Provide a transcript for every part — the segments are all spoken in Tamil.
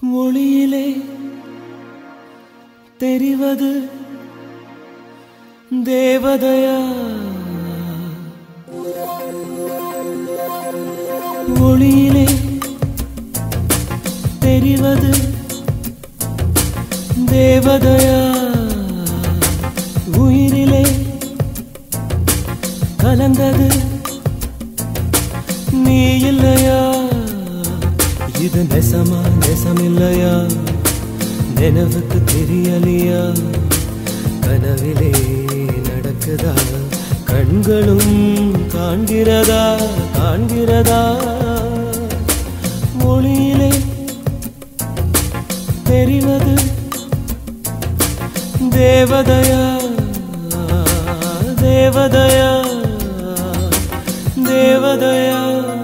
ஒளியிலே தெரிவது தேவதையா ஒளியிலே தெரிவது தேவதையா உயிரிலே கலந்தது நீ இல்லையா இது நெசமா நெசமில்லையா நினைவுக்கு தெரியலையா கனவிலே நடக்குதா கண்களும் காண்கிறதா காண்கிறதா மொழியிலே தெரிவது தேவதையா தேவதையா தேவதையா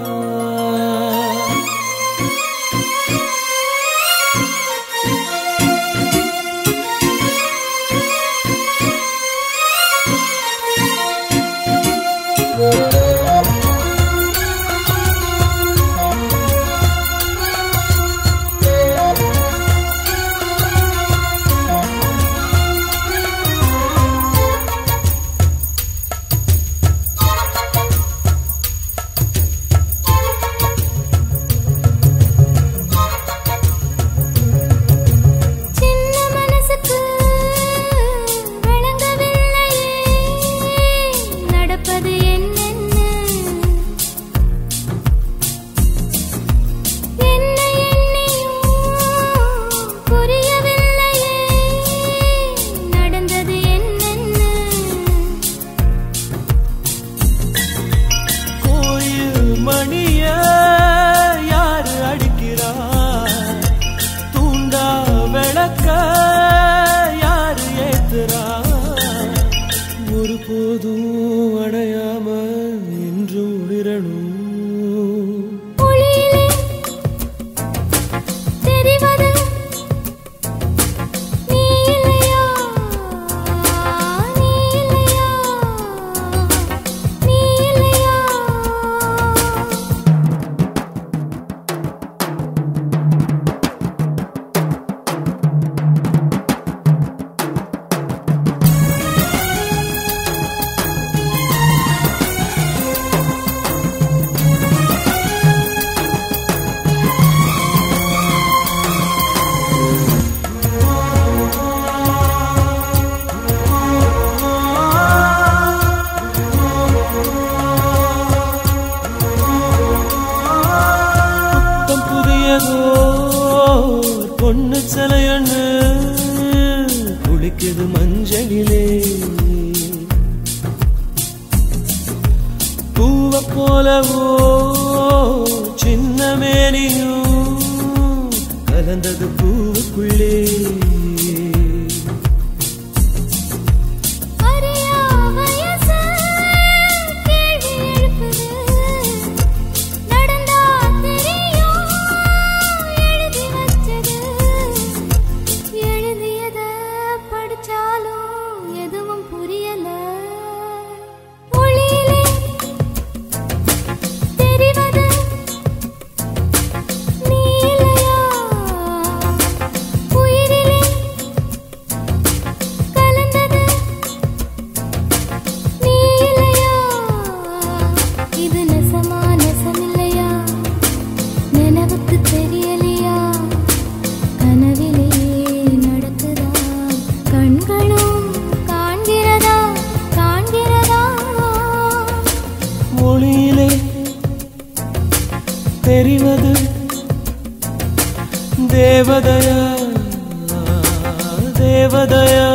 சின்ன மனசுக்கு விளங்கவில்லையே நடப்பது என்னென்ன என்ன எண்ணியும் புரியவில்லையே நடந்தது என்னென்ன கோயில் மணிய யாரு அடிக்கிறா தூண்டா விளக்க யாரு ஏத்துறா ஒரு போதும் அடையாம என்றும் உளிரணும் ஒளியிலே தெரிவது நீ இல்லையா நீ இல்லையா நீ இல்லையா புத்தம் புதியதோ பொண்ணு சிலையண்ணு குளிக்குது மஞ்சளிலே பூவ போலவோ சின்ன மேனியும் கலந்தது பூவுக்குள்ளே அறியா வயசு கேள்வி எழுப்புது நடந்தா தெரியும் எழுதி வச்சது எழுதியத படிச்சாலும் எதுவும் புரியல ஒளியிலே தெரிவது நீ இல்லையா உயிரிலே கலந்தது நீ இல்லையா இது நெசமா நெசமில்லையா நினைவுக்கு தெரியலையா கனவிலே நடக்குதா கண்களும் காண்கிறதா காண்கிறதா மொழியிலே தெரிவது தேவதையா தேவதையா